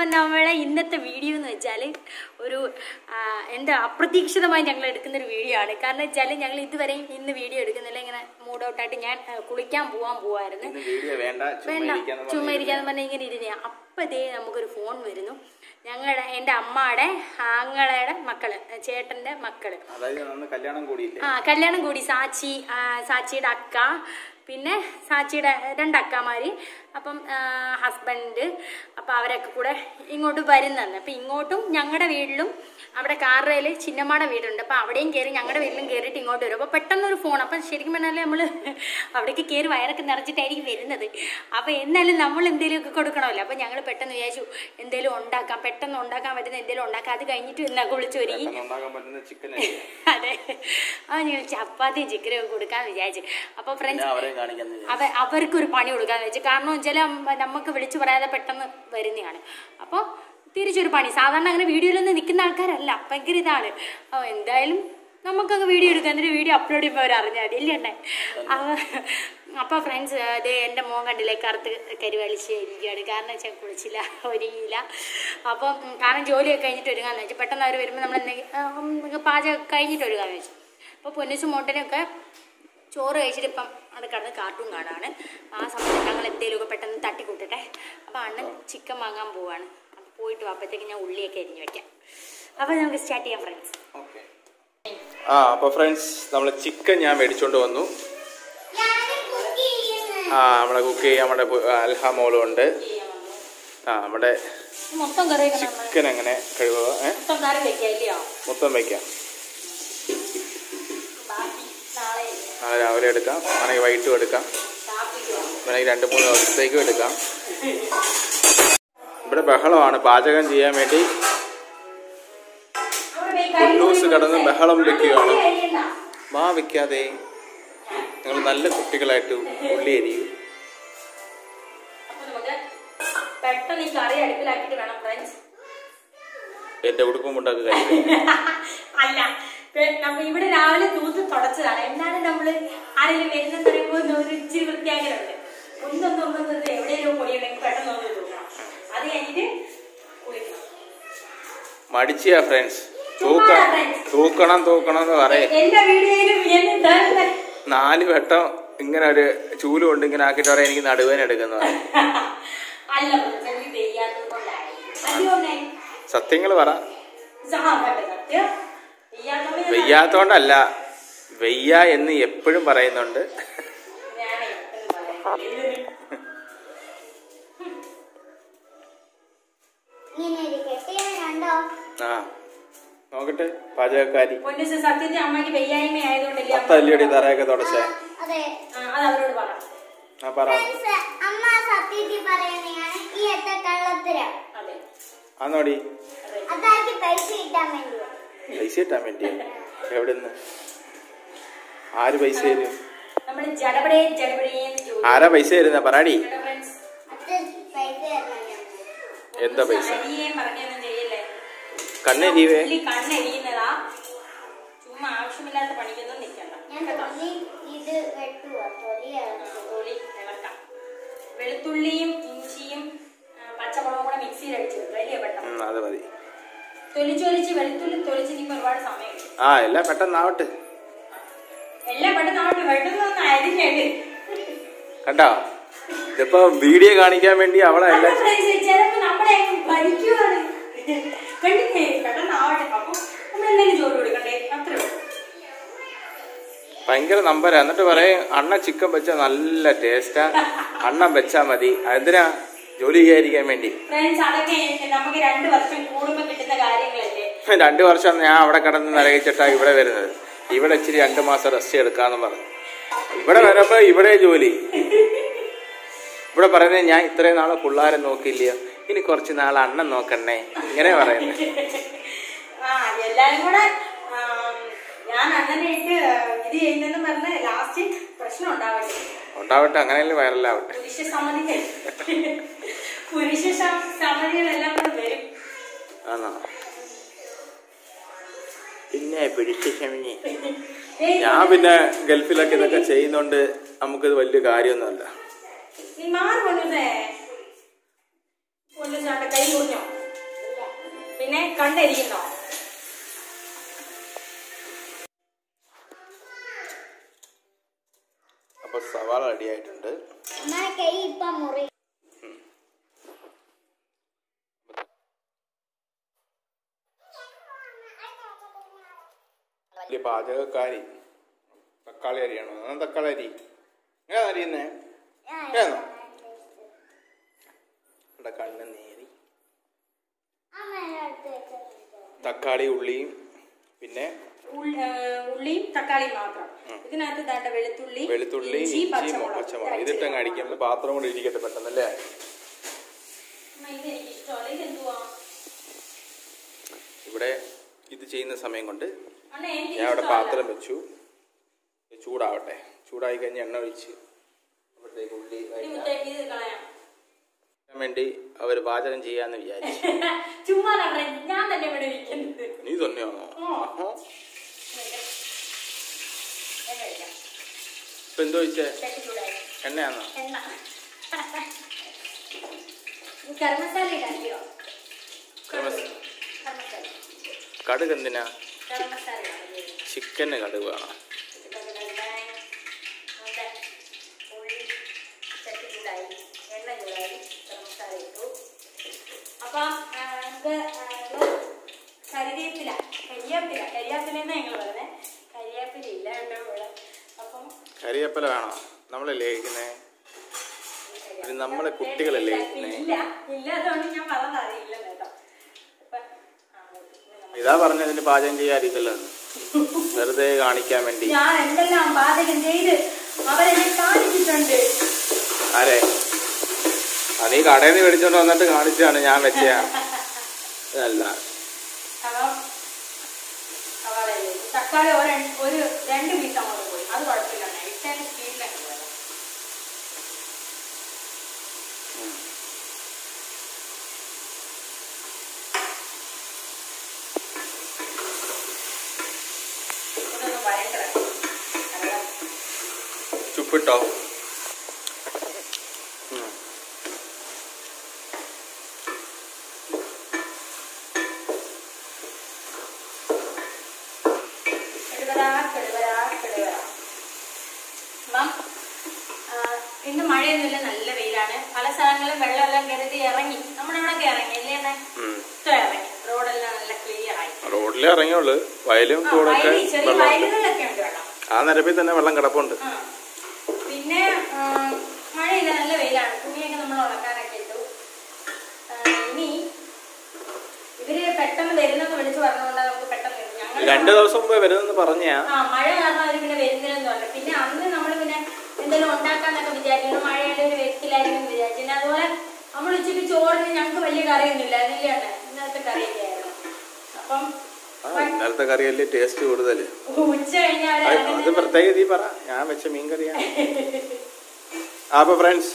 അപ്പം നമ്മളെ ഇന്നത്തെ വീഡിയോ എന്ന് വെച്ചാൽ ഒരു ആ, എന്താ അപ്രതീക്ഷിതമായി ഞങ്ങൾ എടുക്കുന്ന ഒരു വീഡിയോ ആണ് കാരണം വെച്ചാൽ ഞങ്ങൾ ഇതുവരെയും ഇന്ന് വീഡിയോ എടുക്കുന്നില്ല ഇങ്ങനെ മൂഡ് ഔട്ടായിട്ട് ഞാൻ ആ, കുളിക്കാൻ പോവാൻ പോവായിരുന്നു ഇന്ന് വീഡിയോ വേണ്ട ചുമ്മാ വേണ്ട ഇരിക്കാന്ന് ചുമ്മാ പറഞ്ഞ് ഇരിക്കാന്ന് പറഞ്ഞാൽ ഇങ്ങനെ ഇരുന്നേ അപ്പം ഇതേ നമുക്കൊരു ഫോൺ വരുന്നു ഞങ്ങളുടെ എൻ്റെ അമ്മയുടെ ആങ്ങളയുടെ മക്കള് ചേട്ടൻ്റെ മക്കള് അതായത് അന്ന് കല്യാണം കൂടിയില്ലേ ആ കല്യാണം കൂടി സാച്ചി ആ, സാച്ചിയുടെ അക്ക പിന്നെ സാച്ചിയുടെ രണ്ട് അക്കമാര് അപ്പം ഹസ്ബൻഡ് അപ്പം അവരൊക്കെ കൂടെ ഇങ്ങോട്ട് വരുന്നെന്ന് അപ്പം ഇങ്ങോട്ടും ഞങ്ങളുടെ വീട്ടിലും അവിടെ കാറയിൽ ചിന്നമ്മയുടെ വീടുണ്ട് അപ്പം അവിടെയും കയറി ഞങ്ങളുടെ വീട്ടിലും കയറിയിട്ട് ഇങ്ങോട്ട് വരും അപ്പോൾ പെട്ടെന്നൊരു ഫോൺ അപ്പം ശരിക്കും പറഞ്ഞാൽ നമ്മൾ അവിടേക്ക് കയറി വയറൊക്കെ നിറച്ചിട്ടായിരിക്കും വരുന്നത് അപ്പം എന്നാലും നമ്മൾ എന്തെങ്കിലുമൊക്കെ കൊടുക്കണമല്ലോ അപ്പം ഞങ്ങൾ പെട്ടെന്ന് വിചാരിച്ചു എന്തെങ്കിലും ഉണ്ടാക്കാം പെട്ടെന്ന് ഉണ്ടാക്കാൻ പറ്റുന്ന എന്തെങ്കിലും ഉണ്ടാക്കാം അത് കഴിഞ്ഞിട്ട് എന്നാ കുളിച്ച് ഒരുങ്ങി പെട്ടെന്ന് ഉണ്ടാക്കാൻ പറ്റുന്ന ചിക്കൻ അതെ അത് ഞങ്ങൾ ചപ്പാത്തിയും ചിക്കനും ഒക്കെ കൊടുക്കാന്ന് വിചാരിച്ചു അപ്പൊ പിന്നെ ഫ്രണ്ട്സ് അവരെ കാണിക്കാൻ അവ അവർക്ക് ഒരു പണി കൊടുക്കാന്ന് വെച്ചു കാരണം വെച്ചാൽ നമുക്ക് വിളിച്ചു പറയാതെ പെട്ടെന്ന് വരുന്നതാണ് അപ്പോൾ തിരിച്ചൊരു പണി സാധാരണ അങ്ങനെ വീഡിയോയിലൊന്നും നിൽക്കുന്ന ആൾക്കാരല്ല ഭയങ്കര ഇതാണ് അപ്പോൾ എന്തായാലും നമുക്കങ്ങ് വീഡിയോ എടുക്കാം എന്നിട്ട് വീഡിയോ അപ്ലോഡ് ചെയ്യുമ്പോൾ അവർ അറിഞ്ഞാൽ മതി ഇല്ലേ അപ്പോൾ ഫ്രണ്ട്സ് അതെ എൻ്റെ മോൻ കണ്ടില്ലേ കറുത്ത് കരിവലിച്ച് ഇരിക്കുകയാണ് കാരണം വെച്ചാൽ കുളിച്ചില്ല ഒരുങ്ങിയില്ല അപ്പം ഉം, കാരണം ജോലിയൊക്കെ കഴിഞ്ഞിട്ട് ഒരുങ്ങാന്ന് വെച്ചു പെട്ടെന്ന് അവർ വരുമ്പോൾ നമ്മൾ എന്തെങ്കിലും പാചകം കഴിഞ്ഞിട്ട് ഒരുങ്ങാന്ന് വെച്ചു അപ്പോൾ പൊന്നിസും മോട്ടനൊക്കെ ചോറ് കഴിച്ചിട്ട് ഇപ്പം അത് കിടന്ന് കാർട്ടൂൺ കാണാണ് ആ സമയത്ത് ഞങ്ങൾ എന്തെങ്കിലുമൊക്കെ പെട്ടെന്ന് തട്ടിക്കൂട്ടട്ടെ അപ്പോൾ അണ്ണൻ ചിക്കൻ വാങ്ങാൻ പോവാണ് അപ്പോൾ പോയിട്ട് അപ്പോഴത്തേക്ക് ഞാൻ ഉള്ളിയൊക്കെ അരിഞ്ഞ് വെക്കാം അപ്പോൾ നമുക്ക് സ്റ്റാർട്ട് ചെയ്യാം ഫ്രണ്ട്സ് ഓക്കെ ആ അപ്പൊ ഫ്രണ്ട്സ് നമ്മൾ ചിക്കൻ ഞാൻ മേടിച്ചോണ്ട് വന്നു ആ നമ്മളെ കുക്ക് ചെയ്യാൻ നമ്മുടെ പു- അൽഹാമോളും ഉണ്ട് ആ നമ്മുടെ മൊത്തം കറി വെക്കണം നമ്മൾ. ചിക്കൻ എങ്ങനെ കഴുകുക ഏ മൊത്തം കറി വെക്കാം ഇല്ലയോ മൊത്തം വയ്ക്കാം ബാക്കി നാളെ നാളെ രാവിലെ എടുക്കാം വേണമെങ്കിൽ വൈകിട്ടും എടുക്കാം കാപ്പിക്കോ വേണമെങ്കിൽ രണ്ട് മൂന്ന് ദിവസത്തേക്കും എടുക്കാം ഇവിടെ ബഹളമാണ് പാചകം ചെയ്യാൻ വേണ്ടി കുണ്ടൂസ് കടന്ന് ബഹളം വെക്കുകയാണ് വാ വെക്കാതെ നിങ്ങൾ നല്ല കുട്ടികളായിട്ട് ഉള്ളി എരിയും അപ്പൊ നമുക്ക് പെട്ടെന്ന് ഈ കറി അടുപ്പിലാക്കിയിട്ട് വേണം ഫ്രണ്ട്സ് എന്റെ ഉടുപ്പും ഉണ്ടാക്കി കഴിക്കും അല്ല പെ- നമ്മ ഇവിടെ രാവിലെ തൂത്ത് തുടച്ചതാണ് എന്നാലും നമ്മള് ആരെങ്കിലും വരുന്ന പറയുമ്പോൾ ഒന്ന് ഒരു ഇച്ചിരി വൃത്തിയാക്കലുണ്ട് ഒന്നൊന്നും ഒന്നൊന്നും എവിടെയെങ്കിലും പൊടിയുണ്ടെങ്കിൽ പെട്ടെന്ന് ഒന്ന് തൂക്കണം അത് കഴിഞ്ഞിട്ട് കുളിക്കണം മടിച്ചിയാ ഫ്രണ്ട്സ് തൂക്കണം തൂക്കണം തൂക്കണം എന്ന് പറയും എന്റെ വീഡിയോയിലും എന്നെ തന്നെ നാല് വട്ടം ഇങ്ങനെ ഒരു ചൂല് കൊണ്ട് ഇങ്ങനെ ആക്കിയിട്ട് പറയാം എനിക്ക് നടുവേന എടുക്കുന്നത് അല്ല എനിക്ക് വെയ്യാത്തത് കൊണ്ടായി അതുകൊണ്ടേ സത്യങ്ങൾ പറ സത്യം വെയ്യാത്തത് വെയ്യാത്തോണ്ടല്ല വെയ്യ എന്ന് എപ്പോഴും പറയുന്നുണ്ട് ഞാനേ എന്ന് പറയാം. ഇങ്ങനെ ഇരിക്കട്ടെ കണ്ടോ ആ നോക്കട്ടെ പാചകക്കാരി പൊന്നിസ് സത്യത്തിൽ അമ്മയ്ക്ക് വെയ്യായ്മ ആയതുകൊണ്ടല്ലേ അമ്മ- പത്തല്ലിയടി തറയൊക്കെ തുടച്ചേ അതെ ആ, അത് അവരോട് പറ ആ പറ ഫ്രണ്ട്സ്, അമ്മ സത്യത്തിൽ പറയുന്നതാണ് ഈ എത്ത കള്ളത്തരം അതെ ആന്നോടി അതെ അതാക്കി പൈസ കിട്ടാൻ വേണ്ടി പൈസ കിട്ടാൻ വേണ്ടി എവിടെ നിന്ന് ആര് പൈസ തരും നമ്മള് ജടപടേ ജടപടേന്ന് ചോദിച്ചു ആരാ പൈസ തരുന്ന പറാടി ഫ്രണ്ട്സ് അച്ഛൻ പൈസ തരണം എന്താ പൈസ അരിയേം പറഞ്ഞൊന്നും ചെയ്യല്ലേ കണ്ണെരിവേ പുള്ളി കണ്ണെരിയുന്നതാ ചുമ്മാ ആവശ്യമില്ലാത്ത പണിക്കൊന്നും നിൽക്കണ്ട ഞാൻ തൊലി ഇത് വെട്ടുക തൊലിയാണ് തൊലി ഇളക്കാം വെളുത്തുള്ളിയും ഇഞ്ചിയും ആ, പച്ചമുളകും കൂടെ മിക്സിയിൽ അടിച്ചു വെക്കുക വലിയ പെട്ടെന്ന് ഉം, അത് മതി തൊലിച്ചൊലിച്ച് വെളുത്തുള്ളി തൊലിച്ച് നിൽക്കുമ്പോൾ ഒരുപാട് സമയം എടുക്കും ആ എല്ലാം പെട്ടെന്നാവട്ടെ എല്ലാം പെട്ടെന്ന് അവിടെ വെട്ടുന്നൊന്ന് അരിഞ്ഞെടു കണ്ടോ ഇതിപ്പോ വീഡിയോ കാണിക്കാൻ വേണ്ടി അവളെ എല്ലാം ചിലപ്പോ നമ്മളെ അങ്ങ് ഭരിക്കുവാണ് കണ്ടില്ലേ പെട്ടെന്നാവട്ടെ അപ്പൊ നമ്മൾ എന്തെങ്കിലും ജോലി കൊടുക്കണ്ടേ അത്രേ ഉള്ളൂ ഭയങ്കര നമ്പരാ എന്നിട്ട് പറയും അണ്ണ ചിക്കൻ വെച്ചാ നല്ല ടേസ്റ്റാ അണ്ണൻ വെച്ചാ മതി എന്തിനാ ജോലി ചെയ്യാതിരിക്കാൻ വേണ്ടി ഫ്രണ്ട്സ് അതൊക്കെ നമുക്ക് രണ്ടു വർഷം കൂടുമ്പോ കിട്ടുന്ന കാര്യങ്ങളല്ലേ രണ്ടു വർഷം ഞാൻ അവിടെ കിടന്ന് നരകിച്ചിട്ടാ ഇവിടെ വരുന്നത് ഇവിടെ ഇച്ചിരി രണ്ടു മാസം റെസ്റ്റ് എടുക്കാന്ന് പറഞ്ഞു ഇവിടെ വരുമ്പോ ഇവിടെ ജോലി ഇവിടെ പറയുന്നത് ഞാൻ ഇത്രയും നാളെ പിള്ളാരെ നോക്കിയില്ലയോ ഇനി കുറച്ച് നാൾ അണ്ണൻ നോക്കണേ ഇങ്ങനെ പറയുന്നത് ആ എല്ലാരും കൂടെ ആം, ഞാൻ അണ്ണനെ ഇട്ട് ഇത് ചെയ്യുന്നെന്ന് പറഞ്ഞ് ലാസ്റ്റ് പ്രശ്നം ഉണ്ടാവട്ടെ ഉണ്ടാവട്ടെ അങ്ങനെയല്ലേ വൈറലാവട്ടെ പുരുഷ സമ്മതികൾ പുരുഷ സം- സമ്മതികളെല്ലാം കൂടെ വരും ആണോ പിന്നെ പിടിച്ച ക്ഷമിനി ഏയ്, ഞാൻ പിന്നെ ഗൾഫിലൊക്കെ ഇതൊക്കെ ചെയ്യുന്നോണ്ട് നമുക്കിത് വലിയ കാര്യമൊന്നുമല്ല നീ മാറി കൊണ്ടുവന്നേ കൊണ്ടുവന്നാട്ടെ കൈ മുറിഞ്ഞോ പിന്നെ കണ്ടിരിക്കുന്നോ അപ്പൊ സവാള റെഡിയായിട്ടുണ്ട് അമ്മ കൈ ഇപ്പൊ മുറി വലിയ പാചകക്കാരി തക്കാളി അരിയാണോ ആ തക്കാളി അരി എങ്ങനെ അരിയുന്നേ ഏന്നോ ഇവിടെ കണ്ണ് നേരി അമ്മ അടുത്ത് വെച്ചിട്ടുണ്ട് തക്കാളി ഉള്ളിയും പിന്നെ ഉൾ- ആ, ഉള്ളിയും തക്കാളിയും മാത്രം ഇതിനകത്ത് ദാണ്ട വെളുത്തുള്ളി വെളുത്തുള്ളി ഇഞ്ചി ഇഞ്ചി പച്ചമുളക് പച്ചമുളക് ഇതിട്ടങ്ങ് അടിക്കുമ്പോൾ പാത്രം കൊണ്ട് ഇരിക്കട്ടെ പെട്ടെന്നല്ലേ അമ്മ, ഇതെനിക്ക് ഇഷ്ടമല്ല ഇതെന്തുവാ ഇവിടെ ഇത് ചെയ്യുന്ന സമയം കൊണ്ട് അണ്ണ എനിക്ക് ഞാൻ അവിടെ ഇഷ്ടമല്ല. പാത്രം വെച്ചു ഇത് ചൂടാവട്ടെ ചൂടായി കഴിഞ്ഞ് എണ്ണ ഒഴിച്ച് അപ്പോഴത്തേക്ക് ഉള്ളി ഈ കഴിഞ്ഞാൽ മുട്ടയ്ക്ക് ഇത് കളയാം വേണ്ടി അവർ പാചകം ചെയ്യാന്ന് വിചാരിച്ചു ചുമ്മാ നടറേ ഞാൻ തന്നെ ഇവിടെ ഇരിക്കുന്നത് നീ തന്നെയാണോ ആ. ആഹാ. ഞാൻ കഴിക്കാം. ഇപ്പൊ എന്തോ വെച്ചേ ചട്ടി ചൂടായി എണ്ണയാണോ എണ്ണ ഈ ഗരം മസാല ഇടായോ ഗരം മസാല. ഗരം മസാല കടുക് എന്തിനാ ഗരം മസാല ഇടാം. ചിക്കന് കടുക് വേണം ഇതൊക്കെ നന്നായി നമ്മുടെ ഉള്ളി ചട്ടി ചൂടായി എണ്ണ ചൂടായി ഗരം മസാല ഇട്ടു അപ്പം ആ, ഇത് ആ, ഇത് കരിവേപ്പില കരിയാപ്പില കരിയാപ്പില എന്നാ ഞങ്ങൾ പറയുന്നത് കരിയാപ്പില ഇല്ല കേട്ടോ ഇവിടെ അപ്പം കരിവേപ്പില വേണോ നമ്മളല്ലേ കഴിക്കുന്നേ ഇത് നമ്മളെ കുട്ടികളല്ലേ കഴിക്കുന്നേ ഇല്ല ഇല്ല അതുകൊണ്ട് ഞാൻ പറഞ്ഞത് അറിയില്ല കേട്ടോ അപ്പൊ അങ്ങോട്ട് ഇനി നമ്മൾ- ഇതാ പറഞ്ഞതിന് പാചകം ചെയ്യാതിരിക്കല്ലോ വെറുതെ കാണിക്കാൻ വേണ്ടി ഞാൻ എന്തെല്ലാം പാചകം ചെയ്ത് അവരെന്നെ കാണിച്ചിട്ടുണ്ട് ആരെ ആ നീ കടയിൽ നിന്ന് മേടിച്ചോണ്ട് വന്നിട്ട് കാണിച്ചാണ് ഞാൻ വെച്ച അല്ല അപ്പം സവാളയില്ലേ തക്കാളി ഒരു ഒരു രണ്ട് പീസ് അങ്ങോട്ട് പോയി അത് കുഴപ്പമില്ല ഇട്ടതിന്റെ സ്പീഡിലൊക്കെ പോയത് ഇതൊന്ന് വഴറ്റണം. നല്ല ചുപ്പിട്ടോ ഉം. കെടുവരാ, കെടുവരാ, കെടുവരാ. അപ്പം, ആ, ഇന്ന് മഴയൊന്നുമില്ല നല്ല വെയിലാണ് പല സ്ഥലങ്ങളിലും വെള്ളമെല്ലാം കരുതി ഇറങ്ങി നമ്മുടെ ഇവിടെ ഇറങ്ങി അല്ലേ അണ്ണേ? ഉം. ഇത്ര ഇറങ്ങി റോഡെല്ലാം നല്ല ക്ലിയർ ആയി റോഡിലേ ഇറങ്ങിയുള്ളു വയലും ആ, തോടൊക്കെ വയലിൽ ചെറിയ വെള്ളം വയലുകളിലൊക്കെ ഉണ്ട് വെള്ളം ആ നിരപ്പിൽ തന്നെ വെള്ളം കിടപ്പുണ്ട് ആ. പിന്നെ ആ, മഴയില്ല നല്ല വെയിലാണ് തുണിയൊക്കെ നമ്മൾ ഉണക്കാനൊക്കെ ഇട്ടു ആ, ഇനി ഇവര് പെട്ടെന്ന് വരുന്നെന്ന് വിളിച്ചു പറഞ്ഞുകൊണ്ടാണ് നമുക്ക് പെട്ടെന്ന് വരും. ഞങ്ങൾ രണ്ടു ദിവസം മുമ്പേ വരുന്നെന്ന് പറഞ്ഞാ ആ മഴ കാരണം അവർ പിന്നെ വരുന്നില്ലെന്ന് പറഞ്ഞു പിന്നെ അന്ന് നമ്മൾ പിന്നെ എന്തെങ്കിലും ഉണ്ടാക്കാന്നൊക്കെ വിചാരിക്കുന്നു മഴയുടെ ഒരു വ്യക്തിയിലായിരിക്കും എന്ന് വിചാരിച്ചു പിന്നെ അതുപോലെ നമ്മൾ ഉച്ചയ്ക്ക് ചോറിന് ഞങ്ങൾക്ക് വലിയ കറിയൊന്നുമില്ല അതിലാണ് ഇന്നത്തെ കറിയൊക്കെ ആയിരുന്നു അപ്പം ആ, ഇന്നലത്തെ കറിയല്ലേ ടേസ്റ്റ് കൂടുതൽ ഉച്ച കഴിഞ്ഞാൽ അത് പ്രത്യേക രീതി പറ ഞാൻ വെച്ച മീൻ കറിയാണ് അപ്പൊ ഫ്രണ്ട്സ്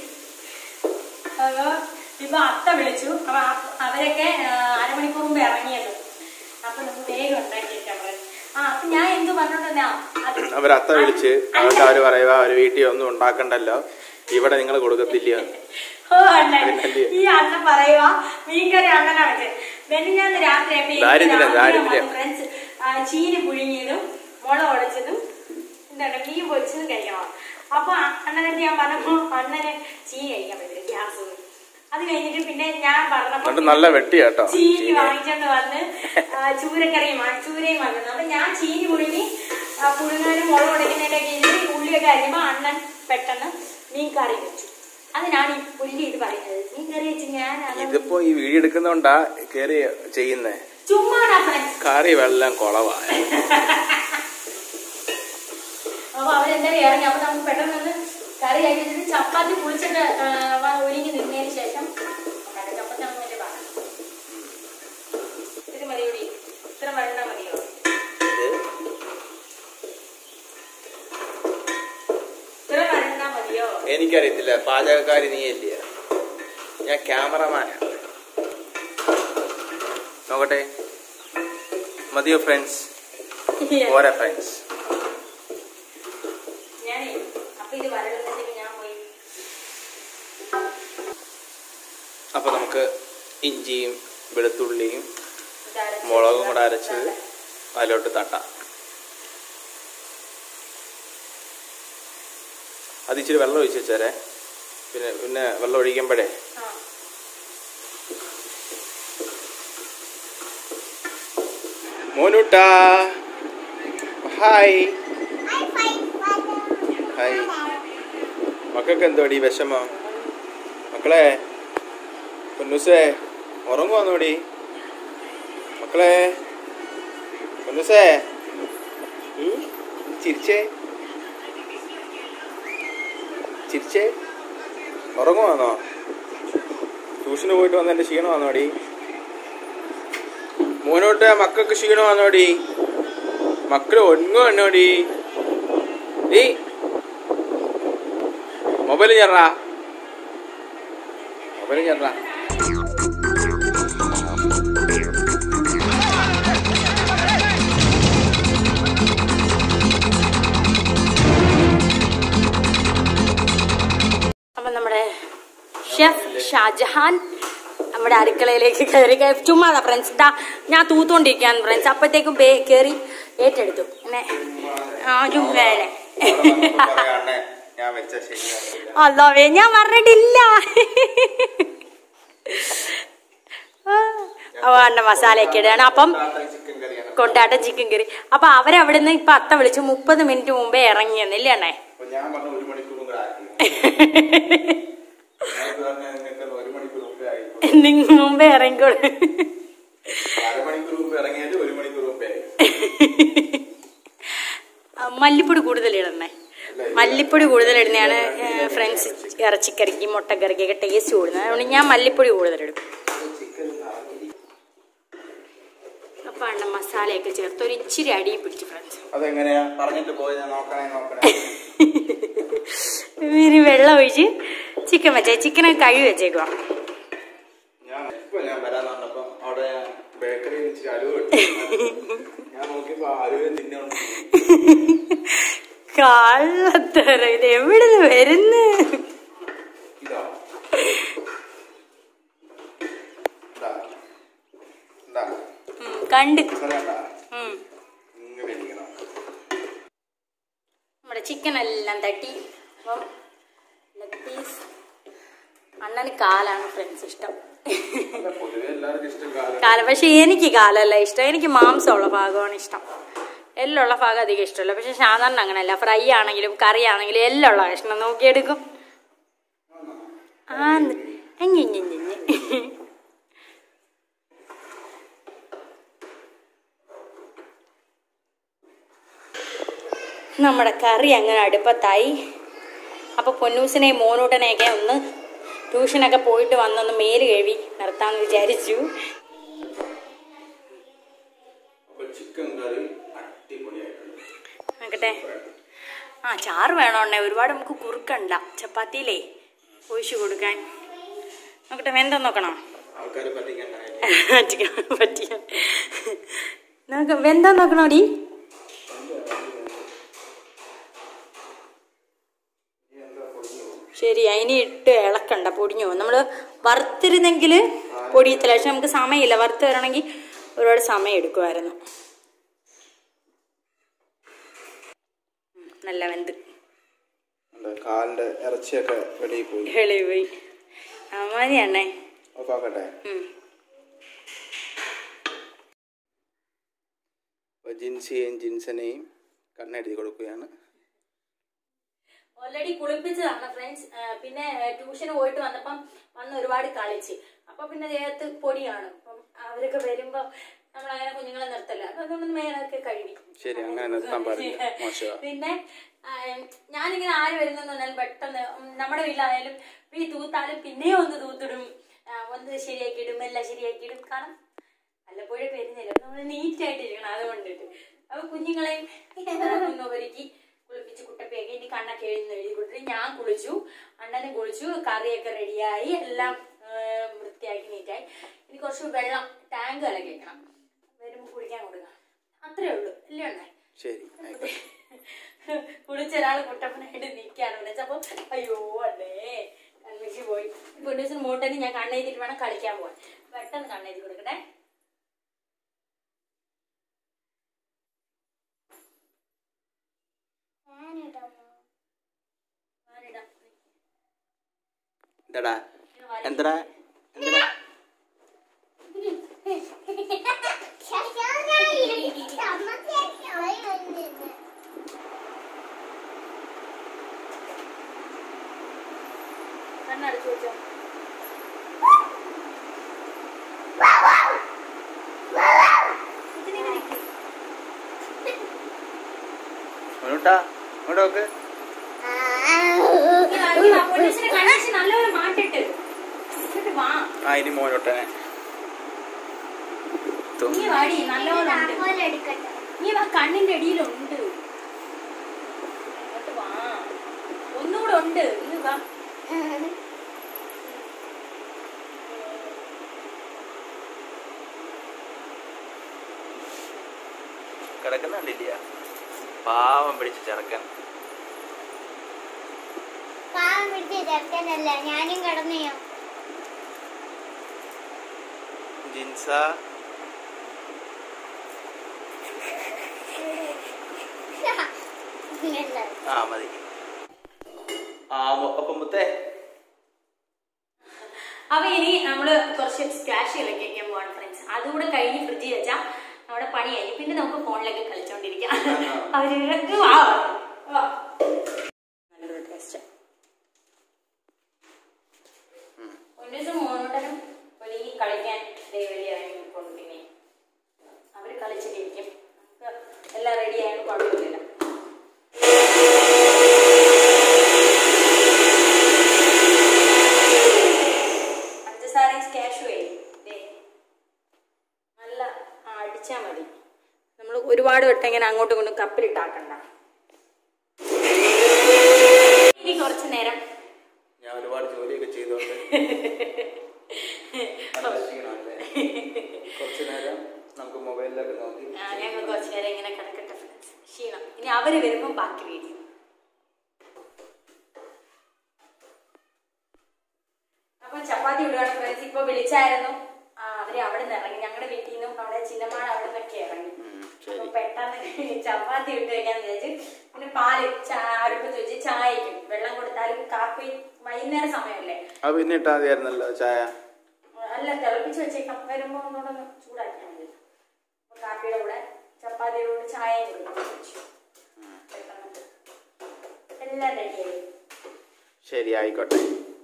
അപ്പൊ ഇപ്പൊ അത്ത വിളിച്ചു അപ്പൊ ആ- അവരൊക്കെ ആ, അരമണിക്കൂർ മുമ്പ് ഇറങ്ങിയത് അപ്പൊ നമുക്ക് വേഗം ഉണ്ടാക്കിയേക്കാം അവര്. ആ അപ്പൊ ഞാൻ എന്ത് പറഞ്ഞോണ്ടെന്നാ അത് അവരത്ത വിളിച്ച് അവർക്ക് അവര് പറയുക അവര് വീട്ടിൽ ഒന്നും ഉണ്ടാക്കണ്ടല്ലോ ഇവിടെ നിങ്ങൾ കൊടുക്കത്തില്ല ഓ അണ്ണൻ ഈ അണ്ണൻ പറയുക മീൻകറി അങ്ങനെ വെച്ചത് വെനിഞ്ഞാന്ന് രാത്രി ദാരിദ്ര്യം, ദാരിദ്ര്യം. ഫ്രണ്ട്സ് ചീനി പുഴുങ്ങിയതും മുള ഉടച്ചതും എന്താണ് മീൻ പൊരിച്ചതും കഴിക്കണം അപ്പൊ അണ്ണനടുത്ത് ഞാൻ പറഞ്ഞപ്പോ അണ്ണന് ചീനി കഴിക്കാൻ പറ്റില്ല ഗ്യാസ് അത് കഴിഞ്ഞിട്ട് പിന്നെ ഞാൻ പറഞ്ഞപ്പോ എന്നിട്ട് നല്ല വെട്ടി കേട്ടോ ചീനി വാങ്ങിച്ചോണ്ട് വന്ന് ആ, ചൂരക്കറിയും വാങ്ങി- ചൂരയും വന്നത് അപ്പൊ ഞാൻ ചീനി പുഴുങ്ങി ആ, പുഴുങ്ങാനും മുളക് ഉടയ്ക്കുന്നതിന്റെ കീഴിൽ ഉള്ളിയൊക്കെ അരിയുമ്പോ അണ്ണൻ പെട്ടെന്ന് മീൻ കറി വെച്ചു അതിനാണ് ഈ പുല്ലി ഇത് പറയുന്നത് മീൻ കറി വെച്ച് ഞാൻ അത് ഇതിപ്പോ ഈ വീഡിയോ എടുക്കുന്നോണ്ടാ കേറി ചെയ്യുന്നേ ചുമ്മാടാ ഫ്രണ്ട്സ് കറി വെള്ളം കുളവായ അപ്പൊ അവരെന്തായാലും ഇറങ്ങി അപ്പൊ നമുക്ക് പെട്ടെന്ന് ഒന്ന് കറി കഴിച്ചിട്ട് ചപ്പാത്തി പുളിച്ചിട്ട് ആ, വ- ഒരുങ്ങി നിന്നതിന് ശേഷം ഉണ്ടാക്കാം. ചപ്പാത്തി നമുക്ക് വലിയ പാടാണ് ഇത് മതിയോടി ഇത്ര വരണ്ട മതിയോ ഇത്ര വരണ്ട മതിയോ എനിക്കറിയത്തില്ല പാചകക്കാരി നീയല്ലേ ഞാൻ ക്യാമറമാനാണ് നോക്കട്ടെ മതിയോ ഫ്രണ്ട്സ് ഓരോ ഫ്രണ്ട്സ് ഞാനേ അപ്പൊ ഇത് വരണമെന്നുണ്ടെങ്കിൽ ഞാൻ പോയി അപ്പൊ നമുക്ക് ഇഞ്ചിയും വെളുത്തുള്ളിയും മുളകും കൂടെ അരച്ചത് അതിലോട്ട് തട്ടാം അത് ഇച്ചിരി വെള്ളം ഒഴിച്ച് വെച്ചേരെ പിന്നെ പിന്നെ വെള്ളം ഒഴിക്കുമ്പോഴേ ആ. മോനൂട്ടാ ഹായ് ഹായ് മക്കൾക്ക് എന്തോടി വിഷമം മക്കളെ പൊന്നൂസേ ഉറങ്ങുവാന്നോടി മക്കളെ പൊന്നൂസേ ഉം? ചിരിച്ചേ ചിരിച്ചേ ഉറങ്ങുവാന്നോ ട്യൂഷന് പോയിട്ട് വന്നതിന്റെ ക്ഷീണമാണോടി മോനോട്ട് മക്കൾക്ക് ക്ഷീണമാണോടി മക്കള് ഒന്നുവാണോടി ഈ മൊബൈൽ ചെറാ മൊബൈൽ ചെറാ അപ്പം നമ്മുടെ ഷെഫ് ഷാജഹാൻ നമ്മുടെ അടുക്കളയിലേക്ക് കയറി കയറി ചുമ്മാതാ ഫ്രണ്ട്സ് ഇതാ ഞാൻ തൂത്തോണ്ടിരിക്കുകയാണ് ഫ്രണ്ട്സ് അപ്പോഴത്തേക്കും ബേ കയറി ഏറ്റെടുത്തു പിന്നെ ആ ചുമ്മാനെ ഞാൻ വെച്ച ശരിയാണ് അല്ലാവേ ഞാൻ പറഞ്ഞിട്ടില്ല അവന്റെ മസാലയൊക്കെ ഇടുകയാണ് അപ്പം ചിക്കൻ കറിയാണ് കൊണ്ടാട്ടം ചിക്കൻ കറി അപ്പൊ അവരവിടെ നിന്ന് ഇപ്പൊ അത്ത വിളിച്ച് മുപ്പത് മിനിറ്റ് മുമ്പേ ഇറങ്ങിയെന്നില്ലേ അണ്ണേ അപ്പൊ ഞാൻ പറഞ്ഞ ഒരു മണിക്കൂറും കൂടെ ആക്കി ഞാൻ പറഞ്ഞ നിങ്ങൾക്ക് ഒരു മണിക്കൂർ മുമ്പേ ആയി നിങ്ങൾ മുമ്പേ ഇറങ്ങിക്കോളൂ അരമണിക്കൂർ മുമ്പ് ഇറങ്ങിയാലും ഒരു മണിക്കൂർ മുമ്പേ ആയി ആ, മല്ലിപ്പൊടി കൂടുതൽ ഇടണേ മല്ലിപ്പൊടി കൂടുതൽ ഇടുന്നതാണ് ഫ്രണ്ട്സ് ഇറച്ചിക്കറിക്ക് മുട്ടക്കറിക്കൊക്കെ ടേസ്റ്റ് കൂടുന്നത് അതുകൊണ്ട് ഞാൻ മല്ലിപ്പൊടി കൂടുതലിടും അപ്പൊ അണ്ണ മസാലയൊക്കെ ചേർത്ത് ഒരു ഇച്ചിരി അടി പിടിച്ചു ഫ്രണ്ട്സ് അതെങ്ങനെയാ പറഞ്ഞിട്ട് പോയി ഞാൻ നോക്കണേ നോക്കണേ ഇനി വെള്ളം ഒഴിച്ച് ചിക്കൻ വെച്ചേ ചിക്കനൊക്കെ കഴുകി വെച്ചേക്കുവാ ഞാൻ ഇപ്പൊ ഞാൻ വരാൻ പറഞ്ഞപ്പോ അവിടെ ബേക്കറിയിൽ ഇച്ചിരി അലുവ കിട്ടി ഞാൻ നോക്കിയപ്പോ അലുവ തിന്നോണ്ട് കള്ളത്തര ഇത് എവിടെ നിന്ന് വരുന്നു ഇതാ ഇതാ ഇതാ ഉം, കണ്ട് മസാല കണ്ടാ? ഉം. ഇങ്ങനെ ഇരിക്കണം നമ്മുടെ ചിക്കൻ എല്ലാം തട്ടി അപ്പം ലെഗ് പീസ് അണ്ണന് കാലാണ് ഫ്രണ്ട്സ് ഇഷ്ടം അല്ല, പൊതുവെ എല്ലാവർക്കും ഇഷ്ടം കാലം കാലം പക്ഷെ എനിക്ക് കാലല്ല ഇഷ്ടം എനിക്ക് മാംസമുള്ള ഭാഗമാണ് ഇഷ്ടം എല്ലുള്ള ഭാഗം അധികം ഇഷ്ടമല്ല പക്ഷെ സാധാരണ അങ്ങനെയല്ല ഫ്രൈ ആണെങ്കിലും കറി ആണെങ്കിലും എല്ലുള്ള കഷ്ണം നോക്കിയെടുക്കും ആ അഞ്ഞിഞ്ഞിഞ്ഞിഞ്ഞ് നമ്മുടെ കറി അങ്ങനെ അടുപ്പത്തായി അപ്പൊ പൊന്നൂസിനെയും മോനൂട്ടനെയൊക്കെ ഒന്ന് ട്യൂഷനൊക്കെ പോയിട്ട് വന്നൊന്ന് മേല് കഴുകി നിർത്താന്ന് വിചാരിച്ചു അപ്പൊ ചിക്കൻ കറി അടിപൊളിയായിട്ടുണ്ട് നോക്കട്ടെ ആ ചാറ് വേണോണ്ണേ ഒരുപാട് നമുക്ക് കുറുക്കണ്ട ചപ്പാത്തിയിലേ ഒഴിച്ചു കൊടുക്കാൻ നോക്കട്ടെ വെന്തം നോക്കണം ആൾക്കാരെ പറ്റിക്കണ്ടായി ചിക്കൻ പറ്റിയ നോക്ക വെന്താ നോക്കണോടി ശരി അതിന് ഇട്ട് ഇളക്കണ്ട പൊടിഞ്ഞു പോകും നമ്മൾ വറുത്തിരുന്നെങ്കിൽ പൊടിയത്തില്ല പക്ഷെ നമുക്ക് സമയമില്ല വറുത്ത് വരണമെങ്കിൽ ഒരുപാട് സമയം എടുക്കുമായിരുന്നു ഉം, നല്ല വെന്ത് കാലിന്റെ ഇറച്ചിയൊക്കെ വെളിയിൽ പോയി വെളി പോയി അമ്മാതിയാണേ നോക്കാക്കട്ടെ ഉം അപ്പൊ ജിൻസിയെയും ജിൻസനെയും കണ്ണെഴുതി കൊടുക്കുകയാണ് ഓൾറെഡി കുളിപ്പിച്ചതാണ് ഫ്രണ്ട്സ് പിന്നെ ട്യൂഷന് പോയിട്ട് വന്നപ്പം വന്ന് ഒരുപാട് കളിച്ച് അപ്പൊ പിന്നെ ദേഹത്ത് പൊടിയാണ് അപ്പം അവരൊക്കെ വരുമ്പോ നമ്മൾ അങ്ങനെ കുഞ്ഞുങ്ങളെ നിർത്തല്ല അപ്പൊ അതുകൊണ്ട് മേലൊക്കെ കഴുകി ശരി അങ്ങനെ നിർത്താൻ പാടില്ല മോശമാ പിന്നെ ആ, ഞാനിങ്ങനെ ആര് വരുന്നെന്ന് പറഞ്ഞാൽ പെട്ടെന്ന് ഉം, നമ്മുടെ വീട്ടിലായാലും ഈ തൂത്താലും പിന്നെയും ഒന്ന് തൂത്തിടും ആ, ഒന്ന് ശരിയാക്കിയിടും എല്ലാം ശരിയാക്കിയിടും കാരണം വല്ലപ്പോഴും വരുന്നില്ല അപ്പൊ നമ്മൾ നീറ്റ് ആയിട്ടിരിക്കണം അതുകൊണ്ടിട്ട് അപ്പൊ കുഞ്ഞുങ്ങളെയും ഒന്ന് ഒരുക്കി കുളിപ്പിച്ച് കുട്ടപ്പയൊക്കെ ഇനി കണ്ണൊക്കെ എഴുതി എഴുതി കൊടുത്തിട്ട് ഞാൻ കുളിച്ചു അണ്ണനും കുളിച്ചു കറിയൊക്കെ റെഡിയായി എല്ലാം ആ, വൃത്തിയാക്കി നീറ്റായി ഇനി കുറച്ച് വെള്ളം ടാങ്ക് കലക്കി വെക്കണം വരുമ്പോൾ കുടിക്കാൻ കൊടുക്കാം അത്രേ ഉള്ളൂ അല്ലേ ഉണ്ടേ ശരി ആയിക്കോട്ടെ കുളിച്ച ഒരാൾ കുട്ടപ്പനായിട്ട് നിൽക്കാണ് വിളിച്ചപ്പോ അയ്യോ അല്ലേ കൺവിച്ച് പോയി പൊന്നൂസിന് മൂട്ടന് ഞാൻ കണ്ണെഴുതിട്ട് വേണം കളിക്കാൻ പോവാൻ പെട്ടെന്ന് കണ്ണെഴുതി കൊടുക്കണം എന്താടാ എന്താടാ എന്താടാ കണ്ണടച്ചു വെച്ചോ ഇതിനിങ്ങനെ നിൽക്കും മോനൂട്ടാ ഇങ്ങോട്ട് നോക്ക് ഈ വാ, പൊന്നൂസിനെ കണ്ണടച്ച് നല്ലപോലെ മാറ്റിട്ട് എന്നിട്ട് വാ ആ ഇനി മോനൂട്ടനെ നീ വാടി നല്ലപോലെ ഉണ്ട് നീ വാ കണ്ണിന്റെ അടിയിലുണ്ട് ഇങ്ങോട്ട് വാ ഒന്നുകൂടെ ഉണ്ട് നീ വാ കിടക്കുന്നുണ്ടില്ല പാവം പിടിച്ച് ചെറുക്കൻ പാവം പിടിച്ച് ചെറുക്കനല്ല ഞാനും കിടന്നെയോ ജിൻസ ആ മതി ആ മു- അപ്പം മുത്തേ അപ്പൊ ഇനി നമ്മള് കുറച്ച് സ്ക്വാഷുകളൊക്കെ കഴിക്കാൻ പോവാണ് ഫ്രണ്ട്സ് അതുകൂടെ കഴിഞ്ഞ് ഫ്രിഡ്ജിൽ വെച്ചാൽ നമ്മുടെ പണി കഴിഞ്ഞു പിന്നെ നമുക്ക് ഫോണിലൊക്കെ കളിച്ചോണ്ടിരിക്കാം അവര് വാ വാ. നല്ലൊരു ടേസ്റ്റ് ഒരു ദിവസം മോനോട്ടനും വെളിയിൽ കളിക്കാൻ വെളി ഇറങ്ങിക്കൊണ്ട് പിന്നെ അവര് കളിച്ചിട്ടിരിക്കും നമുക്ക് എല്ലാം റെഡി ആയതുകൊണ്ട് കുഴപ്പമില്ല പഞ്ചസാരയും സ്കാഷുവേ ദേ നല്ല ആ, അടിച്ചാ മതി നമ്മൾ ഒരുപാട് വട്ടം ഇങ്ങനെ അങ്ങോട്ടും ഇങ്ങോട്ടും കപ്പിലിട്ടാക്കണ്ട ഇനി കുറച്ച് നേരം ഞാൻ ഒരുപാട് ജോലിയൊക്കെ ചെയ്തോണ്ട് നല്ല ക്ഷീണമല്ലേ? കുറച്ച് നേരം നമുക്ക് മൊബൈലിലൊക്കെ നോക്കി ആ, ഞങ്ങൾ കുറച്ച് നേരം ഇങ്ങനെ കിടക്കട്ടെ ഫ്രണ്ട്സ് ക്ഷീണം ഇനി അവര് വരുമ്പോൾ ബാക്കി വീഡിയോ അപ്പൊ ചപ്പാത്തി വിടുകയാണ് ഫ്രണ്ട്സ് ഇപ്പൊ വിളിച്ചായിരുന്നു ആ, അവര് അവിടെ നിന്ന് ഇറങ്ങി ഞങ്ങളുടെ വീട്ടിൽ നിന്നും അവിടെ ചിന്നമാട് അവിടെ നിന്നൊക്കെ ഇറങ്ങി ഉം, അപ്പൊ ശരി പെട്ടെന്ന് ചപ്പാത്തി ഇട്ട് വെക്കാന്ന് വിചാരിച്ചു പിന്നെ പാല് ചാ- അടുപ്പത്ത് വെച്ച് ചായക്കും വെള്ളം കൊടുത്താലും കാപ്പി വൈകുന്നേരം സമയമല്ലേ അത് പിന്നെ ഇട്ടാ മതിയായിരുന്നല്ലോ ചായ അല്ല തിളപ്പിച്ച് വെച്ചേക്കാം വരുമ്പോ ഒന്നുകൂടെ ഒന്ന് ചൂടാക്കിയാൽ മതി അപ്പൊ കാപ്പിയുടെ കൂടെ ചപ്പാത്തിയുടെ കൂടെ ചായയും കൊടുക്കും പെട്ടെന്ന് എല്ലാം റെഡിയായി ശരി ആയിക്കോട്ടെ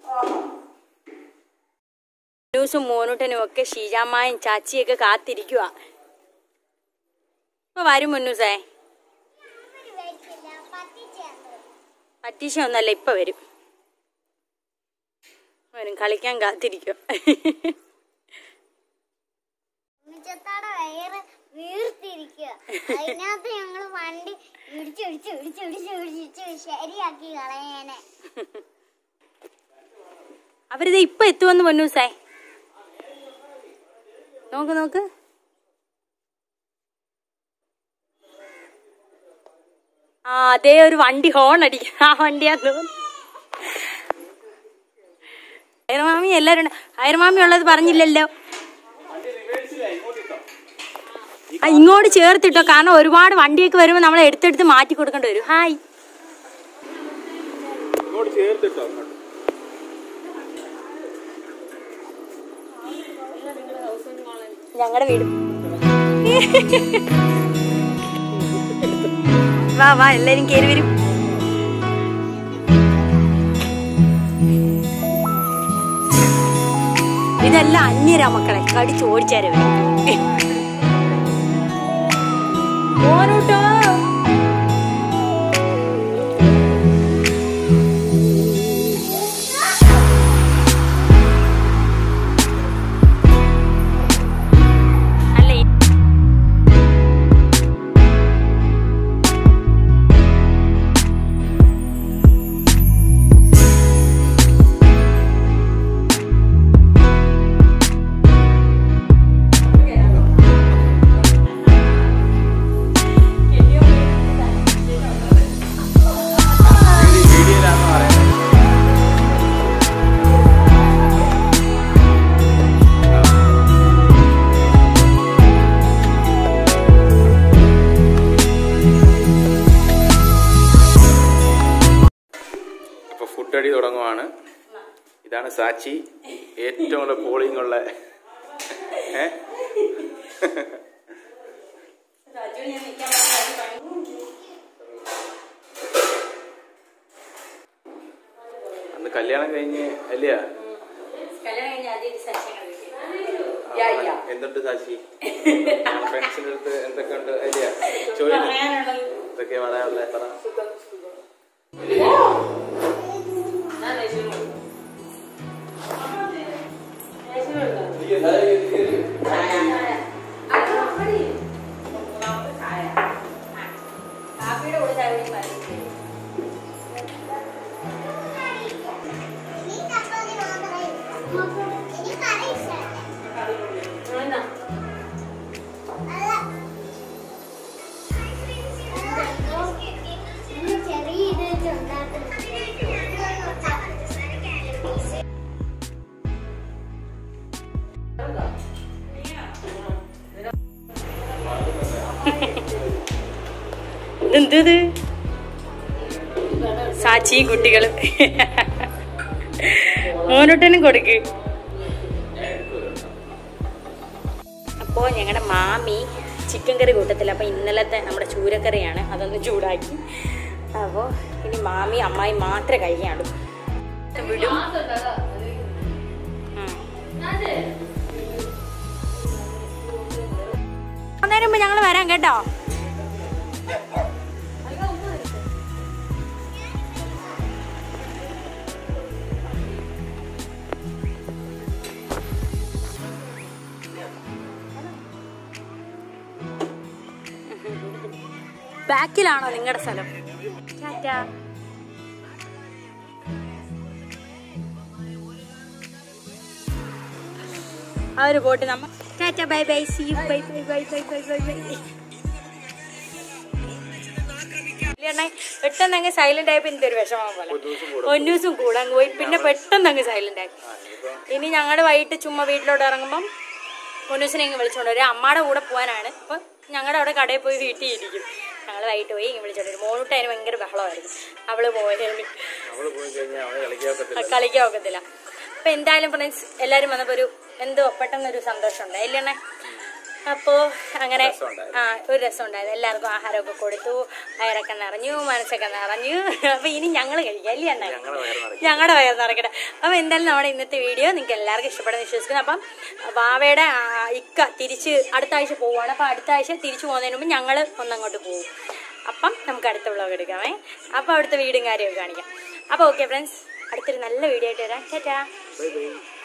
ന്യൂസും മോനൂട്ടനും ഒക്കെ ഷീജാമായും ചാച്ചിയൊക്കെ കാത്തിരിക്കുക ഇപ്പൊ വരും മുന്നൂസേ പറ്റീശ ഒന്നല്ല ഇപ്പൊ വരും വരും കളിക്കാൻ കാത്തിരിക്കുക ഉണ്ണിച്ചത്താടെ വയറ് വീർത്തിരിക്കുക അതിനകത്ത് ഞങ്ങള് വണ്ടി ഇടിച്ച് ഇടിച്ച് ഇടിച്ച് ഇടിച്ച് ഇടിച്ച് ശരിയാക്കി കളയാനെ അവരിത് ഇപ്പൊ എത്തുമെന്ന് പൊന്നൂസേ നോക്ക് നോക്ക് ആ അതേ ഒരു വണ്ടി ഹോൺ അടിക്കുന്ന ആ വണ്ടിയാന്ന് തോന്നുന്നു ഹൈർമാമി എല്ലാരും ഉണ്ട്. ഹൈർമാമി ഉള്ളത് പറഞ്ഞില്ലല്ലോ ആ ഇങ്ങോട്ട് ചേർത്തിട്ടോ കാരണം ഒരുപാട് വണ്ടിയൊക്കെ വരുമ്പോൾ നമ്മൾ എടുത്തെടുത്ത് മാറ്റി കൊടുക്കേണ്ടി വരും ഹായ് ഇങ്ങോട്ട് ചേർത്തിട്ടോ അങ്ങോട്ട് ഞങ്ങളുടെ വീട് വാ വാ എല്ലാരും കേറി വരും ഇതെല്ലാം അന്യരാ മക്കളെ കടിച്ച് ഓടിച്ചാരെ ഓരോട്ടോ അല്ല ഈ- ഇതാണ് സാച്ചി ഏറ്റവും കൂടുതൽ പോളിംഗ് ഉള്ള ഏ അന്ന് കല്യാണം കഴിഞ്ഞ് അല്ലയാ കല്യാണം കഴിഞ്ഞ് ആദ്യം സച്ചിൻ എന്തുണ്ട് സാച്ചി ഫ്രണ്ട്സിന്റെ അടുത്ത് എന്തൊക്കെയുണ്ട് അല്ലയാ ചോദിച്ചു പറയാനുള്ളത് എന്തൊക്കെയാ പറയാനുള്ളത് പറ കാപ്പിയുടെ കൂടെ ചായ കുടിക്കാൻ മതി. ഇനി ചപ്പാത്തി മാത്രമേ ഉള്ളൂ. ഇനി കറി ഇഷ്ടമല്ല. എന്നാ? അല്ല. ഇന്ന് ചെറിയ ഇത് ഉണ്ടാക്കുന്നത് ഇതെന്തത് സാച്ചിയും കുട്ടികളും മോനോട്ടനും കൊടുക്ക് അപ്പോൾ ഞങ്ങളുടെ മാമി ചിക്കൻ കറി കൂട്ടത്തില്ല അപ്പോൾ ഇന്നലത്തെ നമ്മുടെ ചൂരക്കറിയാണ് അതൊന്ന് ചൂടാക്കി അപ്പോൾ ഇനി മാമി അമ്മായി മാത്രമേ കഴിക്കാനുള്ളൂ വിടും ഉം. അന്നേരം മുമ്പ് ഞങ്ങൾ വരാം കേട്ടോ ബാക്കിലാണോ നിങ്ങളുടെ സ്ഥലം ടാറ്റാ ആ ഒരു ബോട്ട് നമ്മ tata bye bye see you bye bye bye bye bye bye bye പെട്ടെന്ന് അങ്ങ് സൈലന്റ് ആയപ്പോ എനിക്കൊരു വിഷമം പോലെ ഒരു ദിവസം കൂടെ അങ്ങ് പോയി പിന്നെ പെട്ടെന്ന് അങ്ങ് സൈലന്റ് ആയി ഇനി ഞങ്ങളുടെ വൈകിട്ട് ചുമ്മാ വീട്ടിലോട്ട് ഇറങ്ങുമ്പം പൊന്നൂസിനെ ഇങ്ങ് വിളിച്ചോണ്ട് വരും അമ്മയുടെ കൂടെ പോകാനാണ് അപ്പൊ ഞങ്ങളുടെ അവിടെ കടയിൽ പോയി വീട്ടിൽ ഇരിക്കും ഞങ്ങൾ വൈകിട്ട് പോയി ഇങ്ങ് വിളിച്ചോണ്ട് വരും മോളൂട്ട് അതിന് ഭയങ്കര ബഹളമായിരുന്നു അവള് പോയതിന് അവള് പോയി കഴിഞ്ഞാൽ അവളെ കളിക്കാക്കത്തില്ല കളിക്കാൻ ഒക്കത്തില്ല അപ്പൊ എന്തായാലും ഫ്രണ്ട്സ് എല്ലാരും വന്നപ്പോ ഒരു എന്തോ പെട്ടെന്നൊരു സന്തോഷം ഉണ്ടായി ഇല്ലേ അപ്പോ അങ്ങനെ ആ ഒരു രസം ഉണ്ടായത് എല്ലാവർക്കും ആഹാരമൊക്കെ കൊടുത്തു വയറൊക്കെ നിറഞ്ഞു മനസ്സൊക്കെ നിറഞ്ഞു അപ്പൊ ഇനി ഞങ്ങൾ കഴിക്കാം അല്ലേ അണ്ണ ഞങ്ങളെ വയറ് നിറയ്ക്കും. ഞങ്ങളുടെ വയർ നിറയ്ക്കട്ടെ അപ്പൊ എന്തായാലും നമ്മുടെ ഇന്നത്തെ വീഡിയോ നിങ്ങൾക്ക് എല്ലാവർക്കും ഇഷ്ടപ്പെടുന്ന വിശ്വസിക്കുന്നു അപ്പം വാവയുടെ ആ, ഇക്ക തിരിച്ച് അടുത്ത ആഴ്ച പോവുകയാണ് അപ്പൊ അടുത്ത ആഴ്ച തിരിച്ചു പോകുന്നതിന് മുമ്പ് ഞങ്ങൾ ഒന്നങ്ങോട്ട് പോകും അപ്പം നമുക്ക് അടുത്ത വ്ളോഗ് എടുക്കാമേ അപ്പൊ അവിടുത്തെ വീടും കാര്യമൊക്കെ കാണിക്കാം അപ്പൊ ഓക്കെ ഫ്രണ്ട്സ് അടുത്തൊരു നല്ല വീഡിയോ ആയിട്ട് വരാം ചേട്ടാ ബൈ ബൈ